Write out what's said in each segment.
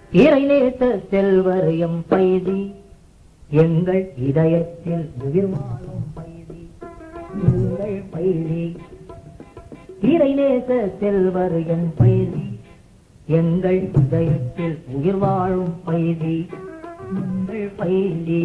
இறைநேச செல்வர் எம் பைதி எங்கள் இதயத்தில் உயிர் வாழும் பைதி எங்கள் பைதி இறைநேச செல்வர் எம் பைதி எங்கள் இதயத்தில் உயிர் வாழும் பைதி எங்கள் பைதி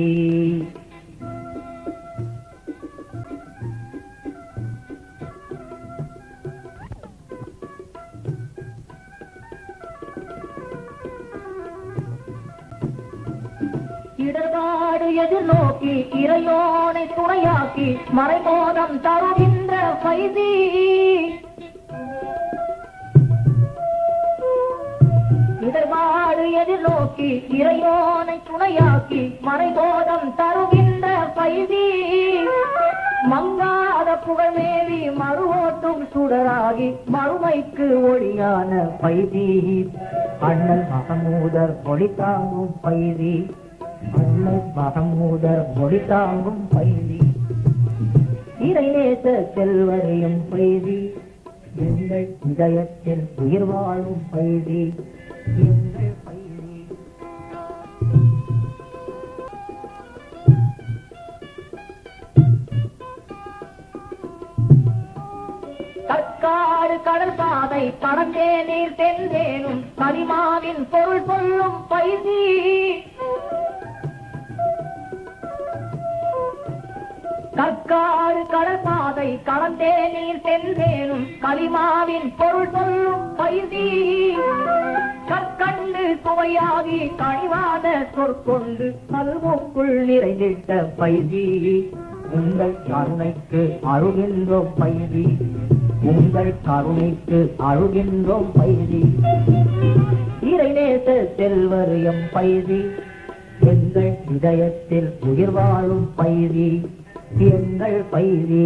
இடர்பாடு எதிர்நோக்கி இறையோனை துணையாக்கி மறைபோதம் தருகின்ற பைதி இடர்பாடு எதிர்நோக்கி இறையோனை துணையாக்கி மறைபோதம் தருகின்ற பைதி மங்காத புகழ்மேவி மறுவோட்டும் சுடராகி மறுமைக்கு ஒளியான பைதி அண்ணல் மகமூதர் ஒளி தாங்கும் பைதி அண்ணல் மகமூதர் ஒளி தாங்கும் பைதி இறைநேச செல்வரையும் பைதி எங்கள் இதயத்தில் உயிர் வாழும் பைதி எங்கள் பைதி கற்காடு கடல் பாதை கடந்தே நீர் தென்றேனும் கரிமாவின் பொருள் சொல்லும் பைதி கற்காடு கடல் பாதை கடந்தே நீர் தென்றேனும் கலிமாவின் பொருள் சொல்லும் பைதி கற்கண்டு சுவையாகி கனிவான சொற்கொண்டு கல்வுக்குள் நிறைந்திட்ட பைதி உங்கள் கருணைக்கு அருகின்றோம் பைதி உங்கள் கருணைக்கு அருகின்றோம் பைதி இறைநேச செல்வர் எம் பைதி எங்கள் இதயத்தில் உயிர் வாழும் பைதி எங்கள் பைதி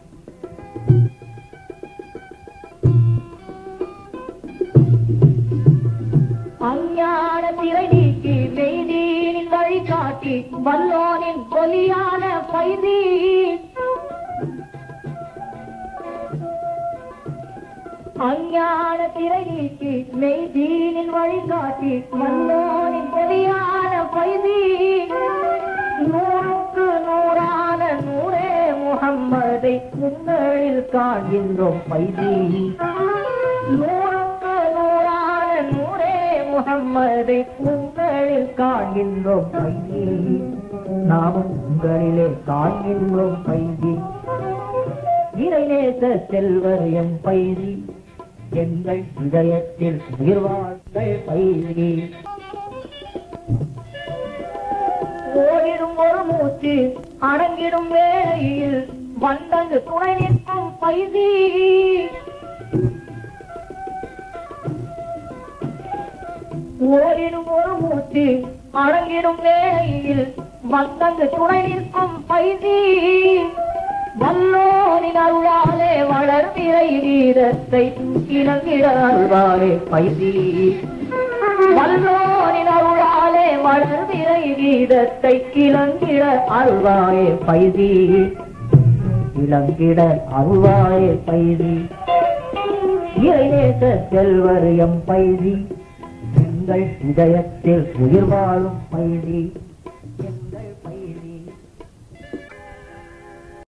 அஞ்ஞான திரை நீக்கி மெய்தீனின் வழி காட்டி வல்லோனின் பொலியான பைதி அஞ்ஞான திரை நீக்கி மெய்தீனின் வழி காட்டி வல்லோனின் பொலியான பைதி நூறுக்கு நூறான நூறே முகம்மதை உங்களில் காண்கின்றோம் பைதி நூறுக்கு நூறான நூறே முகம்மதை உங்களில் காண்கின்றோம் பைதி நாமும் உங்களிலே காண்கின்றோம் பைதி இறைநேச செல்வர் எம் பைதி எங்கள் இதயத்தில் உயிர்வாழ்கள் பைதி ஓடிடும் ஒரு மூச்சு அடங்கிடும் வேளையில் வந்தங்கு துணை நிற்கும் பைதி ஓடிடும் ஒரு மூச்சு அடங்கிடும் வேளையில் வந்தங்கு துணை நிற்கும் பைதி வல்லோனின் அருளாலே வளர் விரை வீரத்தை இனங்கிட அருள்வாரே பைதி வல்லோனின் அருளாலே வளர் விரை கீதத்தை இளங்கிட அருள்வாயே பைதி இளங்கிட அருள்வாயே பைதி இறைநேச செல்வர் எம் பைதி எங்கள் இதயத்தில் உயிர் வாழும் பைதி